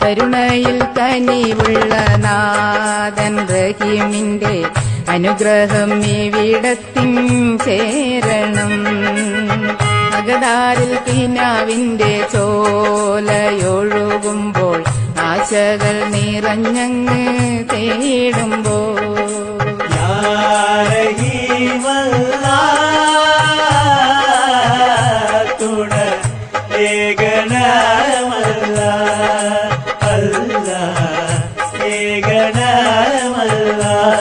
കരുണയിൽ കനിവുള്ള നാഥൻ റഹീമിന്റെ അനുഗ്രഹം ഇവിടത്തിൻ ചേരണം അകതാരിൽ കിനാവിന്റെ ചോലയൊഴുകുമ്പോൾ ആശകൾ നിറഞ്ഞങ്ങ് തേടുമ്പോൾ തുണ ഏകണമല്ല അല്ല ഏകണമല്ല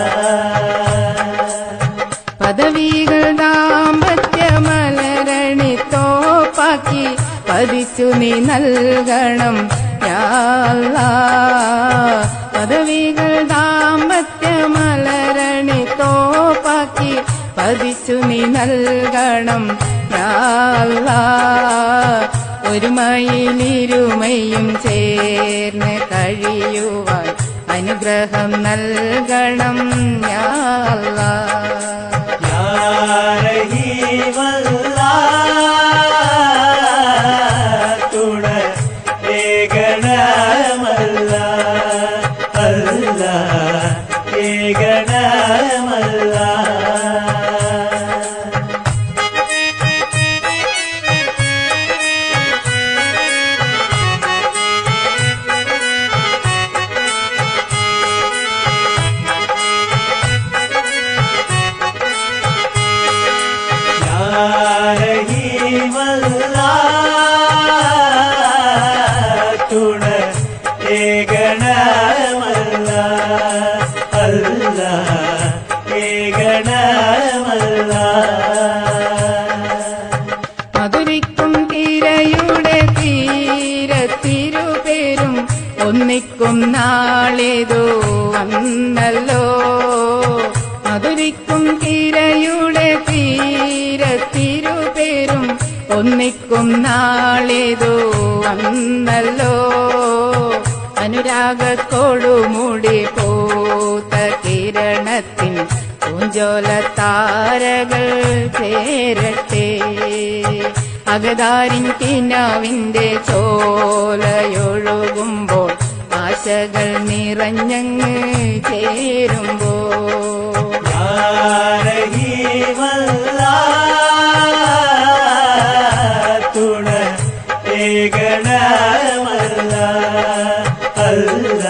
പദവികൾ ദാമ്പത്യമലരണി തോപ്പാക്കി പതിച്ചു നീ നൽകണം യാ അല്ലാ. പദവികൾ ദാമ്പത്യമലരണി തോപ്പാക്കി പതിച്ചു നീ നൽകണം യാ അല്ലാ. ഒരുമയിലിരുമയും ചേർന്ന് കഴിയുവാൻ അനുഗ്രഹം നൽകണം യാ അല്ലാ. തുണ ഏകണമല്ല അല്ല ഏകണമല്ല തുണ ഏകണമല്ല അല്ല ഏകണമല്ല മധുരിക്കും തിരയുടെ തീരത്തിരുപേരും ഒന്നിക്കും നാളേതോ വന്നല്ലോ മധുരിക്കും തിരയുടെ തീരത്തിരുപേരും ഒന്നിക്കും നാളേതോ വന്നല്ലോ അനുരാഗക്കൊടുമുടി പൂത്ത കിരണത്തിൻ പൂഞ്ചോല താരകൾ ചേരട്ടെ അകതാരിൻ കിനാവിന്റെ ചോലയൊഴുകുമ്പോൾ ആശകൾ നിറഞ്ഞങ്ങ് ചേരുമ്പോൾ തുണ ഏകണമല്ല അല്ല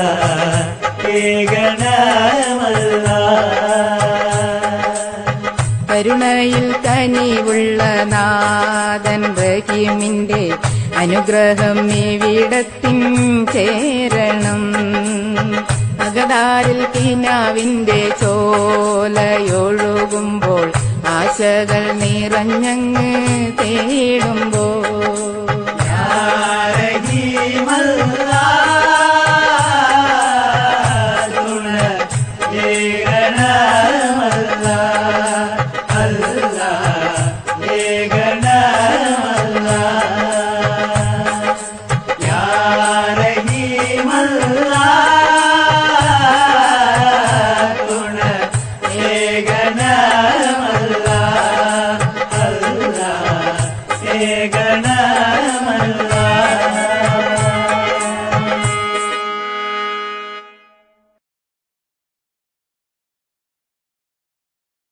ഏകണമല്ല കരുണയിൽ കനിവുള്ള നാഥൻ റഹീമിന്റെ അനുഗ്രഹം ഇവിടത്തിൻ ചേരണം അകതാരിൽ കിനാവിന്റെ ചോലയൊഴുകുമ്പോൾ ആശകൾ നിറഞ്ഞങ്ങ് തേടുമ്പോൾ